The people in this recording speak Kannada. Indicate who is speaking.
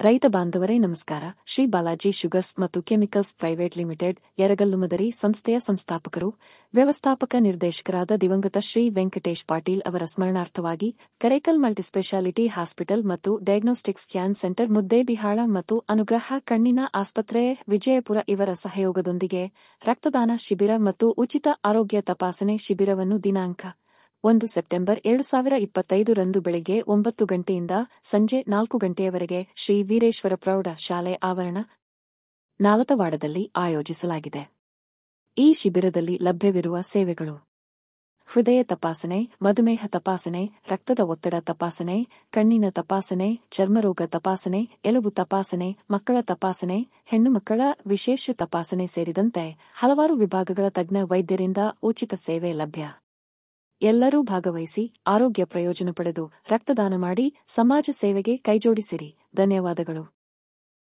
Speaker 1: ರೈತ ಬಾಂಧವರೇ ನಮಸ್ಕಾರ ಶ್ರೀ ಬಾಲಾಜಿ ಶುಗರ್ಸ್ ಮತ್ತು ಕೆಮಿಕಲ್ಸ್ ಪ್ರೈವೇಟ್ ಲಿಮಿಟೆಡ್ ಯರಗಲ್ಲು ಮದರಿ ಸಂಸ್ಥೆಯ ಸಂಸ್ಥಾಪಕರು ವ್ಯವಸ್ಥಾಪಕ ನಿರ್ದೇಶಕರಾದ ದಿವಂಗತ ಶ್ರೀ ವೆಂಕಟೇಶ್ ಪಾಟೀಲ್ ಅವರ ಸ್ಮರಣಾರ್ಥವಾಗಿ ಕರೇಕಲ್ ಮಲ್ಟಿಸ್ಪೆಷಾಲಿಟಿ ಹಾಸ್ಪಿಟಲ್ ಮತ್ತು ಡಯಾಗ್ನೋಸ್ಟಿಕ್ಸ್ ಸ್ಕ್ಯಾನ್ ಸೆಂಟರ್ ಮುದ್ದೇಬಿಹಾಳ ಮತ್ತು ಅನುಗ್ರಹ ಕಣ್ಣಿನ ಆಸ್ಪತ್ರೆ ವಿಜಯಪುರ ಇವರ ಸಹಯೋಗದೊಂದಿಗೆ ರಕ್ತದಾನ ಶಿಬಿರ ಮತ್ತು ಉಚಿತ ಆರೋಗ್ಯ ತಪಾಸಣೆ ಶಿಬಿರವನ್ನು ದಿನಾಂಕ ಒಂದು ಸೆಪ್ಟೆಂಬರ್ ಎರಡು ಸಾವಿರ ಇಪ್ಪತ್ತೈದರಂದು ಬೆಳಗ್ಗೆ ಒಂಬತ್ತು ಗಂಟೆಯಿಂದ ಸಂಜೆ ನಾಲ್ಕು ಗಂಟೆಯವರೆಗೆ ಶ್ರೀ ವೀರೇಶ್ವರ ಪ್ರೌಢ ಶಾಲೆ ಆವರಣ ನಾಲತವಾಡದಲ್ಲಿ ಆಯೋಜಿಸಲಾಗಿದೆ ಈ ಶಿಬಿರದಲ್ಲಿ ಲಭ್ಯವಿರುವ ಸೇವೆಗಳು ಹೃದಯ ತಪಾಸಣೆ ಮಧುಮೇಹ ತಪಾಸಣೆ ರಕ್ತದ ಒತ್ತಡ ತಪಾಸಣೆ ಕಣ್ಣಿನ ತಪಾಸಣೆ ಚರ್ಮರೋಗ ತಪಾಸಣೆ ಎಲುಬು ತಪಾಸಣೆ ಮಕ್ಕಳ ತಪಾಸಣೆ ಹೆಣ್ಣು ಮಕ್ಕಳ ವಿಶೇಷ ತಪಾಸಣೆ ಸೇರಿದಂತೆ ಹಲವಾರು ವಿಭಾಗಗಳ ತಜ್ಞ ವೈದ್ಯರಿಂದ ಉಚಿತ ಸೇವೆ ಲಭ್ಯ ಎಲ್ಲರೂ ಭಾಗವಹಿಸಿ ಆರೋಗ್ಯ ಪ್ರಯೋಜನ ಪಡೆದು ರಕ್ತದಾನ ಮಾಡಿ ಸಮಾಜ ಸೇವೆಗೆ ಕೈಜೋಡಿಸಿರಿ ಧನ್ಯವಾದಗಳು